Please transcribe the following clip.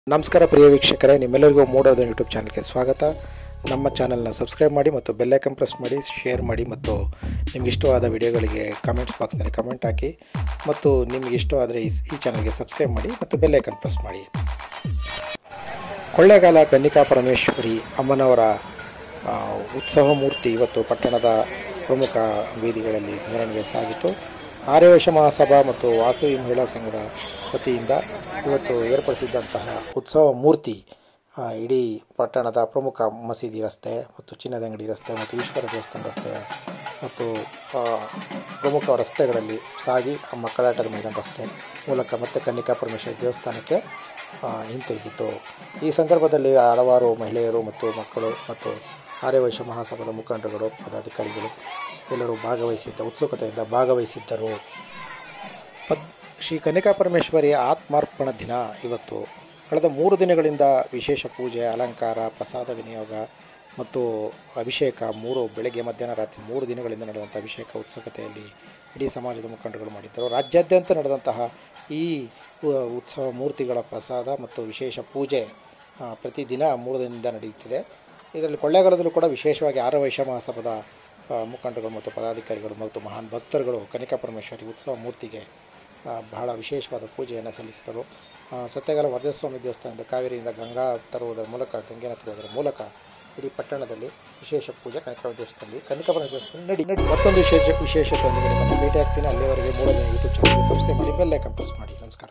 ನಮಸ್ಕಾರ ಪ್ರಿಯ ವೀಕ್ಷಕರೇ ನಿಮ್ಮೆಲ್ಲರಿಗೂ ಮೂಡೋದು ಯೂಟ್ಯೂಬ್ ಚಾನಲ್ಗೆ ಸ್ವಾಗತ ನಮ್ಮ ಚಾನಲ್ನ ಸಬ್ಸ್ಕ್ರೈಬ್ ಮಾಡಿ ಮತ್ತು ಬೆಲ್ಲೈಕನ್ ಪ್ರೆಸ್ ಮಾಡಿ ಶೇರ್ ಮಾಡಿ ಮತ್ತು ನಿಮ್ಗೆ ಇಷ್ಟವಾದ ವಿಡಿಯೋಗಳಿಗೆ ಕಮೆಂಟ್ಸ್ ಬಾಕ್ಸ್ನಲ್ಲಿ ಕಮೆಂಟ್ ಹಾಕಿ ಮತ್ತು ನಿಮ್ಗೆ ಇಷ್ಟವಾದರೆ ಈ ಈ ಚಾನಲ್ಗೆ ಸಬ್ಸ್ಕ್ರೈಬ್ ಮಾಡಿ ಮತ್ತು ಬೆಲ್ಲೈಕನ್ ಪ್ರೆಸ್ ಮಾಡಿ ಕೊಳ್ಳೇಗಾಲ ಕನ್ನಿಕಾ ಪರಮೇಶ್ವರಿ ಅಮ್ಮನವರ ಆ, ಉತ್ಸವ ಮೂರ್ತಿ ಇವತ್ತು ಪಟ್ಟಣದ ಪ್ರಮುಖ ಬೀದಿಗಳಲ್ಲಿ ಮೆರವಣಿಗೆ ಸಾಗಿತು ಆರ್ಯವೈಶ ಮಹಾಸಭಾ ಮತ್ತು ವಾಸವಿ ಮಹಿಳಾ ಸಂಘದ ವತಿಯಿಂದ ಇವತ್ತು ಏರ್ಪಡಿಸಿದ್ದಂತಹ ಉತ್ಸವ ಮೂರ್ತಿ ಆ, ಇಡೀ ಪಟ್ಟಣದ ಪ್ರಮುಖ ಮಸೀದಿ ರಸ್ತೆ ಮತ್ತು ಚಿನ್ನದಂಗಡಿ ರಸ್ತೆ ಮತ್ತು ಈಶ್ವರ ದೇವಸ್ಥಾನ ರಸ್ತೆ ಮತ್ತು ಆ, ಪ್ರಮುಖ ರಸ್ತೆಗಳಲ್ಲಿ ಸಾಗಿ ಮಕ್ಕಳಾಟದ ಮೈದಾನ ರಸ್ತೆ ಮೂಲಕ ಮತ್ತೆ ಕನ್ನಿಕಾ ಪರಮೇಶ್ವರಿ ದೇವಸ್ಥಾನಕ್ಕೆ ಆ, ಹಿಂತಿರುಗಿತು ಈ ಸಂದರ್ಭದಲ್ಲಿ ಹಲವಾರು ಮಹಿಳೆಯರು ಮತ್ತು ಮಕ್ಕಳು ಮತ್ತು ಆರ್ಯವೈಶ್ಯ ಮಹಾಸಭಾದ ಮುಖಂಡರುಗಳು ಪದಾಧಿಕಾರಿಗಳು ಎಲ್ಲರೂ ಭಾಗವಹಿಸಿದ್ದ ಉತ್ಸುಕತೆಯಿಂದ ಭಾಗವಹಿಸಿದ್ದರು ಪದ್ ಶ್ರೀ ಕನ್ನಿಕಾ ಪರಮೇಶ್ವರಿ ಆತ್ಮಾರ್ಪಣ ದಿನ ಇವತ್ತು ಕಳೆದ ಮೂರು ದಿನಗಳಿಂದ ವಿಶೇಷ ಪೂಜೆ ಅಲಂಕಾರ ಪ್ರಸಾದ ವಿನಿಯೋಗ ಮತ್ತು ಅಭಿಷೇಕ ಮೂರು ಬೆಳಗ್ಗೆ ಮಧ್ಯಾಹ್ನ ರಾತ್ರಿ ಮೂರು ದಿನಗಳಿಂದ ನಡೆದಂಥ ಅಭಿಷೇಕ ಉತ್ಸುಕತೆಯಲ್ಲಿ ಇಡೀ ಸಮಾಜದ ಮುಖಂಡರುಗಳು ಮಾಡಿದ್ದರು ರಾಜ್ಯಾದ್ಯಂತ ನಡೆದಂತಹ ಈ ಉ- ಉತ್ಸವ ಮೂರ್ತಿಗಳ ಪ್ರಸಾದ ಮತ್ತು ವಿಶೇಷ ಪೂಜೆ ಆ, ಪ್ರತಿದಿನ ಮೂರು ದಿನದಿಂದ ನಡೆಯುತ್ತಿದೆ ಇದರಲ್ಲಿ ಕೊಳ್ಳೇಗಾಲದಲ್ಲೂ ಕೂಡ ವಿಶೇಷವಾಗಿ ಆರವೈಶ್ಯ ಮಹಾಸಭಾದ ಆ, ಮುಖಂಡರುಗಳು ಮತ್ತು ಪದಾಧಿಕಾರಿಗಳು ಮತ್ತು ಮಹಾನ್ ಭಕ್ತರುಗಳು ಕನಿಕಾ ಪರಮೇಶ್ವರಿ ಉತ್ಸವ ಮೂರ್ತಿಗೆ ಆ, ಬಹಳ ವಿಶೇಷವಾದ ಪೂಜೆಯನ್ನು ಸಲ್ಲಿಸಿದರು ಆ, ಸತ್ಯಗಾಲ ವರದಸ್ವಾಮಿ ದೇವಸ್ಥಾನದಿಂದ ಕಾವೇರಿಯಿಂದ ಗಂಗಾ ತರುವುದರ ಮೂಲಕ ಗಂಗೆನ ತರುವುದರ ಮೂಲಕ ಇಡೀ ಪಟ್ಟಣದಲ್ಲಿ ವಿಶೇಷ ಪೂಜೆ ಕನಕಪುರ ದೇವಸ್ಥಾನದಲ್ಲಿ ಕನಕಪುರ ದೇವಸ್ಥಾನದಲ್ಲಿ ನಡಿ ನಡಿ ಮತ್ತೊಂದು ವಿಶೇಷ ವಿಶೇಷತೆಯೊಂದಿಗೆ ನಿಮ್ಮನ್ನು ಭೇಟಿ ಆಗ್ತೀನಿ ಅಲ್ಲಿವರೆಗೆ ಮೂರನೇ ಯೂಟ್ಯೂಬ್ ಚಾನಲ್ಗೆ ಸಬ್ಸ್ಕ್ರೈಬ್ ಮಾಡಿ ಬೆಲ್ ಐಕನ್ ಪ್ರೆಸ್ ಮಾಡಿ ನಮಸ್ಕಾರ